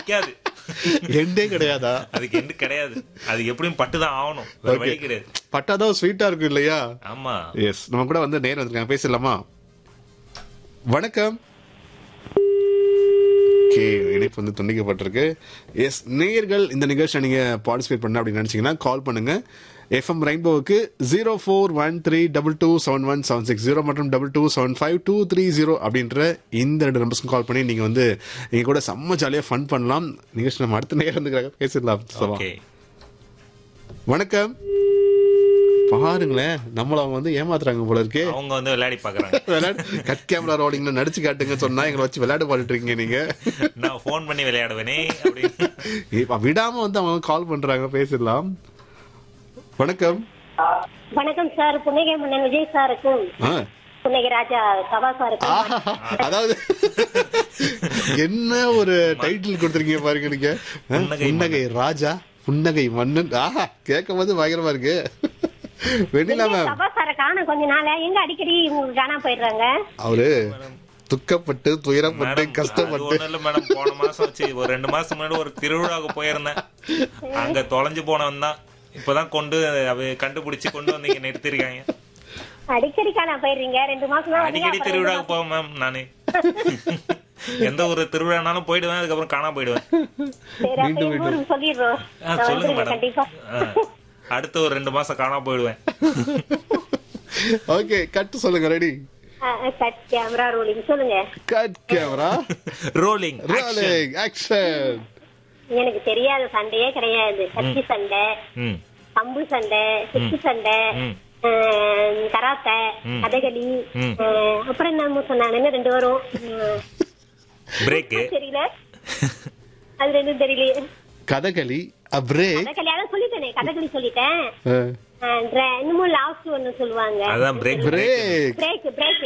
நிக்காது எண்டே கிடையாதா அதுக்கு எண்டு கிடையாது அது எப்படியும் பட்டுதான் ஆகணும் வேற ஓகே வழி கிடையாது பட்டாதான் ஸ்வீட்டா இருக்கும் இல்லையா ஆமா எஸ் நம்ம கூட வந்து நேரம் வந்திருக்காங்க பேசலாமா வணக்கம் ஓகே இணைப்பு வந்து துண்டிக்கப்பட்டிருக்கு எஸ் நேயர்கள் இந்த நிகழ்ச்சியை நீங்க பார்ட்டிசிபேட் பண்ண அப்படின்னு நினைச்சீங்கன்னா கால் பண்ணுங்க எஃப்எம் ரெயின்போவுக்கு zero four one three double two seven one seven six zero மற்றும் double two seven five two three zero அப்படின்ற இந்த ரெண்டு நம்பர்ஸ்க்கும் கால் பண்ணி நீங்க வந்து நீங்க கூட செம்ம ஜாலியா ஃபன் பண்ணலாம் நிகழ்ச்சி நம்ம அடுத்த நேரம் வந்து பேசிடலாம் சவா. ஓகே வணக்கம் பாருங்களேன் நம்மள அவங்க வந்து ஏமாத்துறாங்க போல இருக்கே அவங்க வந்து விளையாடி பாக்குறாங்க விளையாடு கட் கேமரா ரோலிங்ல நடிச்சு காட்டுங்க சொன்னா எங்களை வச்சு விளையாடு பாடிட்டு இருக்கீங்க நீங்க நான் ஃபோன் பண்ணி விளையாடுவேனே அப்படின்னு இப்ப விடாம வந்து அவங்க கால் பண்றாங்க பேசிடலாம் வணக்கம் வணக்கம் சார் புன்னகை மன்னன் விஜய் சாருக்கும் ஆ. புன்னகை ராஜா சபா சாருக்கும் ஆஹா. அதாவது என்ன ஒரு டைட்டில் கொடுத்துருக்கீங்க பாருங்க நீங்க ஆ, புன்னகை புன்னகை ராஜா புன்னகை மன்னன் ஆஹா கேட்கும் போது பயங்கரமா இருக்கு வெண்ணிலா மேம் சபா சாரை காண கொஞ்ச நாளா எங்க அடிக்கடி உங்களுக்கு காணாம போயிடுறாங்க அவரு துக்கப்பட்டு துயரப்பட்டு மேடம் அது கஷ்டப்பட்டு ஒண்ணும் இல்ல மேடம் போன மாசம் வச்சு ஒரு ரெண்டு மாசம் முன்னாடி ஒரு திருவிழாவுக்கு போயிருந்தேன் அங்க தொலைஞ்சு போனவன் தான் இப்பதான் கொண்டு அவ கண்டுபிடிச்சு கொண்டு வந்து இங்க நிறுத்திருக்காங்க அடிக்கடி காணாம போயிடுறீங்க ரெண்டு மாசம் தான் வந்தீங்க, அடிக்கடி அப்புறம் திருவிழாவுக்கு போவேன் மேம் நானு எந்த ஒரு திருவிழானாலும் போயிடுவேன் அதுக்கப்புறம் காணாம போயிடுவேன் சரி, அப்ப எங்க ஊருக்கு சொல்லிடுறோம் ஆ, நான் சொல்லுங்க வந்துடுறேன் மேடம் கண்டிப்பா ஆ, அடுத்த ஒரு ரெண்டு மாசம் காணாம போயிடுவேன் ஓகே கட் சொல்லுங்க ரெடி கட் கேமரா ரோலிங் சொல்லுங்க cut camera rolling rolling action எனக்கு தெரியாத சண்டையே கிடையாது கத்தி சண்டை ம் கம்பு சண்டை குத்து சண்டை ம். ஆஹ், கராத்தே கதகளி ம். ஆஹ், அப்புறம் என்ன சொன்னாங்க ரெண்டு வரும் ஆஹ், பிரேக்கு தெரியல அது ரெண்டும் தெரியலையே கதகளி பிரேக் கதகளி அதான் சொல்லிட்டேனே கதகளி சொல்லிட்டேன் ஆஹ், dra- இன்னமும் லாஸ்ட் ஒண்ணு சொல்லுவாங்க அதான் பிரேக் பிரேக் பிரேக் பிரேக்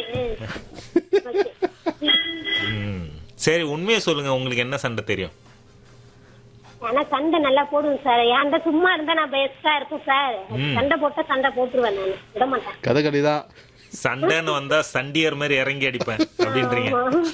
ம். சரி உண்மையை சொல்லுங்க உங்களுக்கு என்ன சண்டை தெரியும் ஆனா சண்டை நல்லா போடுவேன் சார் ஏன்டா சும்மா இருந்தா நான் பெஸ்டா இருப்பேன் சார் சண்டை போட்டா சண்டை போட்டுருவேன் நான் விட மாட்டேன் கதகளி தான் சண்டைன்னு வந்தா சண்டியர் மாதிரி இறங்கி அடிப்பேன் அப்படின்றீங்க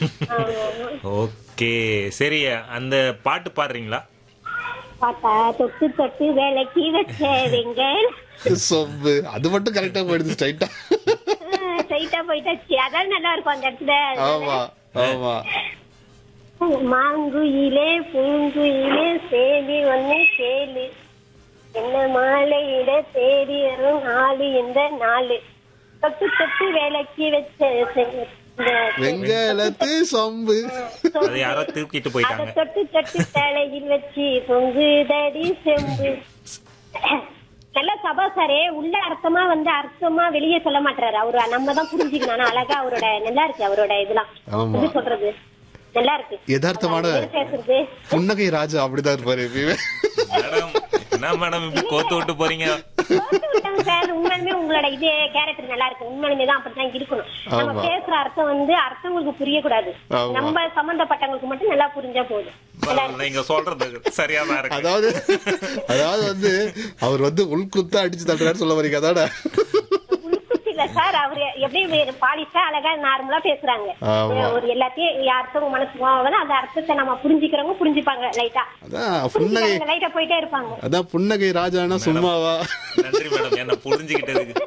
ஓகே சரி அந்த பாட்டு பாடுறீங்களா பாத்தா தொட்டு தொட்டு வேலைக்கு வச்சேங்க சொம்பு அது மட்டும் கரெக்டா போயிடுது ஸ்ட்ரைட்டா ஸ்ட்ரைட்டா போயிட்டாச்சு அதான் நல்லா இருக்கும் அந்த இடத்துல ஆமா ஆமா மாங்குயிலே பூங்குயிலே சேலி ஒண்ணு சேலு என்ன மாலையிட தேடி வரும் நாலு இந்த நாலு தொட்டு தொட்டு வேலைக்கு வச்ச செ- இந்த வெங்கலத்து சொம்பு அது யாரோ தூக்கிட்டு அத போயிட்டாங்க தொட்டு தொட்டு தலையில் வச்சு பொங்குதடி செம்பு நல்ல சபா சாரே உள்ள அர்த்தமா வந்து அர்த்தமா வெளியே சொல்ல மாட்டாரு அவரு நம்ம தான் புரிஞ்சுக்கணும் ஆனா அழகா அவரோட நல்லா இருக்கு அவரோட இதெல்லாம் ஆமா. எப்படி சொல்றது நல்லா இருக்கு யதார்த்தமான அவர் பேசுறது புன்னகை ராஜா அப்படிதான் இருப்பாரு எப்பயுமே மேடம் என்ன மேடம் இப்படி கோத்து விட்டு போறீங்க போட்டு விட்டாங்க சார் உண்மையுமே உங்களோட இது கேரக்டர் நல்லா இருக்கு உண்மையுமே தான் அப்படித்தான் இருக்கணும் நம்ம ஆமா. பேசுற அர்த்தம் வந்து அர்த்தங்களுக்கு புரியக்கூடாது ஆமா. நம்ம சம்பந்தப்பட்டவங்களுக்கு மட்டும் நல்லா புரிஞ்சா போதும் பரவாயில்ல, நீங்க சொல்றது சரியாதான் இருக்கு அதாவது அதாவது வந்து அவர் வந்து உள்குத்தா அடிச்சு தட்டுறாரு சொல்ல வரீங்க அதான இல்ல சார் அவரு எப்படி பாலிஷா அழகா நார்மலா பேசுறாங்க ஆமா. ஒரு எல்லாத்தையும் அர்த்தம் மனசுக்கு ஆகுது அந்த அர்த்தத்தை நம்ம புரிஞ்சுக்கிறவங்க புரிஞ்சுப்பாங்க லைட்டா அதான் புன்னகை புரிஞ்சுக்கிறவங்க லைட்டா போயிட்டே இருப்பாங்க அதான் புன்னகை ராஜானா சும்மாவா நன்றி மேடம் என்ன புரிஞ்சுக்கிட்டதுக்கு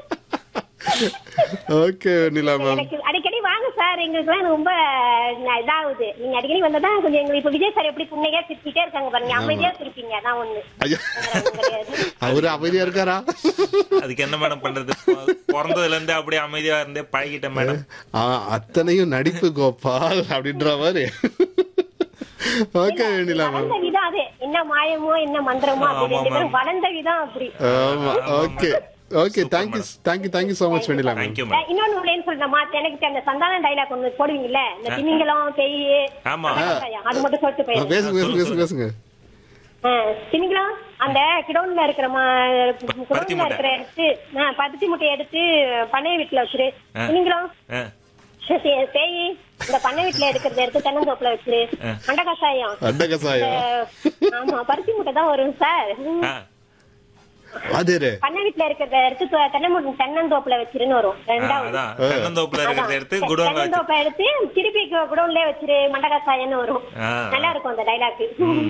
ஓகே வெண்ணிலா மேம் எனக்கு அடிக்கடி வாங்க சார் எங்களுக்கு ரொம்ப ந- இதாகுது நீங்க அடிக்கடி வந்தா கொஞ்சம் எங்களுக்கு இப்ப விஜய் சார் எப்படி புண்ணையா சிரிச்சிட்டே இருக்காங்க பாருங்க அமைதியா சிரிப்பீங்க அதான் ஒண்ணு ஐயா வேற ஒண்ணும் கிடையாது. அவரு அமைதியா இருக்காரா அதுக்கு என்ன மேடம் பண்றது பிறந்ததுல இருந்தே அப்படியே அமைதியா இருந்தே பழகிட்டேன் மேடம் ஆ, அத்தனையும் நடிப்பு கோபால் அப்படின்ற மாதிரி ஓகே வெண்ணிலா மேம் வளர்ந்த விதம் அது என்ன மாயமோ என்ன மந்திரமோ அப்படி ஆமா, ரெண்டு பேரும் ஆமா. வளர்ந்த விதம் அப்படி ஆமா okay okay thank you thank you thank you so much Vennila ma'am thank you madam இன்னொன்னு உள்ளேன்னு சொல்றேன் மாத்த எனக்கு அந்த சந்தான டைலாக் ஒண்ணு போடுவீங்கல்ல இந்த திமிங்கலம் பேய் ஆமா அது மட்டும் சொல்லிட்டு ஆ, போயிருங்க பேசுங்க பேசுங்க பேசுங்க பேசுங்க ஆ, திமிங்கலம் அந்த கிடவுன்ல இருக்கிற பருத்தி குடவுன்ல மூட்டை. இருக்கிற எடுத்து ஆ, பருத்தி முட்டையை எடுத்து பண்ணை வீட்டுல வச்சிரு ஆ. திமிங்கலம் ஆ, சே- பேய் இந்த பண்ணை வீட்டுல எடுக்கிறத எடுத்து தென்னந்தோப்புல வச்சிரு ஆ. மண்ட கசாயம் அண்ட கசாயம் ஆ, ஆமா பருத்தி முட்டை தான் வரும் சார் ஆ. அது இரு. பண்ணை வீட்டுல இருக்கிறத எடுத்து தெ- தென்னை தென்னந்தோப்புல வச்சிருன்னு வரும் ஆ, ரெண்டாவது அதான் தென்னந்தோப்புல இருக்கிறத எடுத்து அதான். குடோன்ல வச்சு தென்னந்தோப்பை எடுத்து திருப்பி குடோன்ல வச்சிரு மண்டகாசாயன்னு வரும் ஆ. நல்லா இருக்கும் அந்த டைலாக்